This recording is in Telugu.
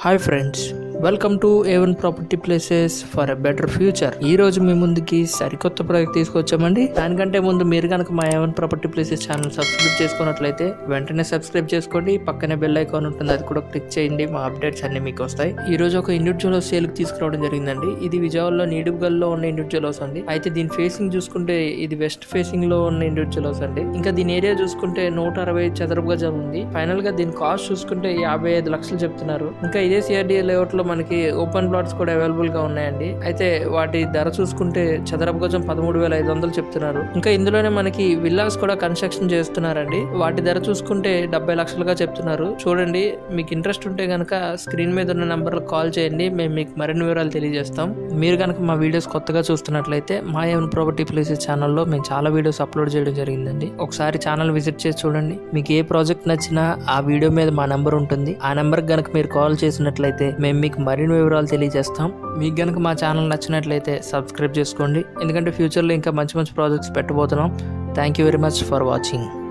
hi friends welcome to A one property places for a better future ఈ రోజు మీ ముందుకి సరికొత్త ప్రాజెక్ట్ తీసుకొచ్చామండి దానికంటే ముందు మీరు కనుక మా A one property places channel subscribe చేసుకున్నట్లయితే వెంటనే సబ్స్క్రైబ్ చేసుకోండి పక్కనే బెల్ ఐకాన్ ఉంటుంది అది కూడా క్లిక్ చేయండి మా అప్డేట్స్ అన్ని మీకు వస్తాయి ఈ రోజు ఒక ఇండివిజువల్ హౌస్ సేల్ కి తీసుకురావడం జరిగిందండి ఇది విజయవాడలో నీడుగల్ లో ఉన్న ఇండివిజువల్ హౌస్ అండి అయితే దీని ఫేసింగ్ చూసుకుంటే ఇది వెస్ట్ ఫేసింగ్ లో ఉన్న ఇండివిజువల్ హౌస్ అండి ఇంకా దీని ఏరియా చూసుకుంటే నూట అరవై చదరపు గజాలు ఉంది ఫైనల్ గా దీని కాస్ట్ చూసుకుంటే యాభై ఐదు లక్షలు చెప్తున్నారు ఇంకా ఇదే సిఆర్డీ లేఅవుట్ లో మనకి ఓపెన్ ప్లాట్స్ కూడా అవైలబుల్ గా ఉన్నాయండి అయితే వాటి ధర చూసుకుంటే చదరపు గజం పదమూడు వేల ఐదు వందలు చెప్తున్నారు ఇంకా ఇందులోనే మనకి విల్లాస్ కూడా కన్స్ట్రక్షన్ చేస్తున్నారండి వాటి ధర చూసుకుంటే డెబ్బై లక్షలుగా చెప్తున్నారు చూడండి మీకు ఇంట్రెస్ట్ ఉంటే గనక స్క్రీన్ మీద ఉన్న నంబర్ కాల్ చేయండి మేము మీకు మరిన్ని వివరాలు తెలియజేస్తాం మీరు కనుక మా వీడియోస్ కొత్తగా చూస్తున్నట్లయితే మా ఏమన్ ప్రాపర్టీ ప్లేసెస్ ఛానల్లో మేము చాలా వీడియోస్ అప్లోడ్ చేయడం జరిగిందండి ఒకసారి ఛానల్ విజిట్ చేసి చూడండి మీకు ఏ ప్రాజెక్ట్ నచ్చినా ఆ వీడియో మీద మా నంబర్ ఉంటుంది ఆ నెంబర్ గనక మీరు కాల్ చేసినట్లయితే మేము మీకు మరిన్ని వివరాలు తెలియజేస్తాం మీకు గనక మా ఛానల్ నచ్చినట్లయితే సబ్స్క్రైబ్ చేసుకోండి ఎందుకంటే ఫ్యూచర్లో ఇంకా మంచి మంచి ప్రాజెక్ట్స్ పెట్టబోతున్నాం thank you very much for watching